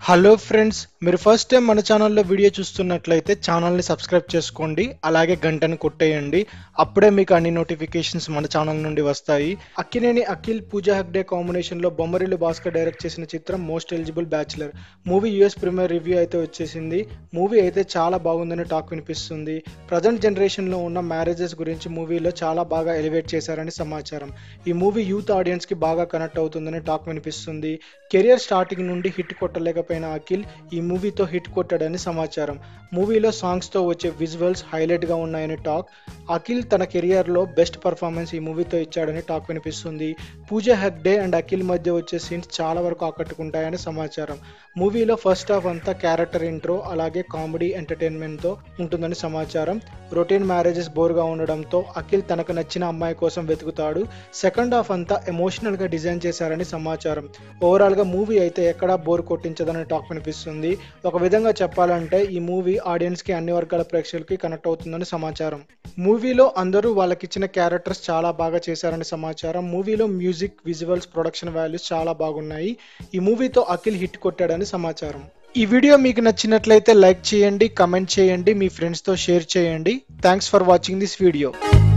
hello friends మీరు first time మన ఛానల్లో వీడియో చూస్తున్నట్లయితే ఛానల్ని సబ్స్క్రైబ్ చేసుకోండి అలాగే గంటను కొట్టేయండి అప్పుడే మీకు అన్ని నోటిఫికేషన్స్ మన ఛానల్ నుండి వస్తాయి అక్కినేని అఖిల్ పూజా హెగ్డే కాంబినేషన్లో బొమ్మరిల్లు భాస్కర్ డైరెక్ట్ చేసిన చిత్రం most eligible bachelor movie US premiere review అయితే వచ్చేసింది మూవీ అయితే చాలా బాగుందని టాక్ వినిపిస్తుంది ప్రజెంట్ జనరేషన్లో ఉన్న మ్యారేజెస్ గురించి మూవీలో చాలా బాగా ఎలివేట్ చేశారని సమాచారం ఈ మూవీ యూత్ ఆడియన్స్కి బాగా కనెక్ట్ అవుతుందని టాక్ వినిపిస్తుంది కెరియర్ స్టార్టింగ్ నుండి హిట్ కొట్టలేకపోయిన అఖిల్ ఈ మూవీతో హిట్ కొట్టాడని సమాచారం మూవీలో సాంగ్స్తో వచ్చే విజువల్స్ హైలైట్గా ఉన్నాయని టాక్ అఖిల్ తన కెరియర్లో బెస్ట్ పర్ఫార్మెన్స్ ఈ మూవీతో ఇచ్చాడని టాక్ వినిపిస్తుంది పూజ హెగ్డే అండ్ అఖిల్ మధ్య వచ్చే సీన్స్ చాలా వరకు ఆకట్టుకుంటాయని సమాచారం మూవీలో ఫస్ట్ హాఫ్ అంతా క్యారెక్టర్ ఇంట్రో అలాగే కామెడీ ఎంటర్టైన్మెంట్తో ఉంటుందని సమాచారం రొటీన్ మ్యారేజెస్ బోర్గా ఉండడంతో అఖిల్ తనకు నచ్చిన అమ్మాయి కోసం వెతుకుతాడు సెకండ్ హాఫ్ అంతా ఎమోషనల్గా డిజైన్ చేశారని సమాచారం ఓవరాల్గా మూవీ అయితే ఎక్కడా బోర్ కొట్టించదని టాక్ వినిపిస్తుంది ఒక విధంగా చెప్పాలంటే ఈ మూవీ ఆడియన్స్కి అన్ని వర్గాల ప్రేక్షకులకి కనెక్ట్ అవుతుందని సమాచారం మూవీలో అందరూ వాళ్ళకిచ్చిన క్యారెక్టర్స్ చాలా బాగా చేశారని సమాచారం మూవీలో మ్యూజిక్ విజువల్స్ ప్రొడక్షన్ వాల్యూస్ చాలా బాగున్నాయి ఈ మూవీతో అఖిల్ హిట్ కొట్టాడని సమాచారం ఈ వీడియో మీకు నచ్చినట్లయితే లైక్ చేయండి కమెంట్ చేయండి మీ ఫ్రెండ్స్తో షేర్ చేయండి thanks for watching this video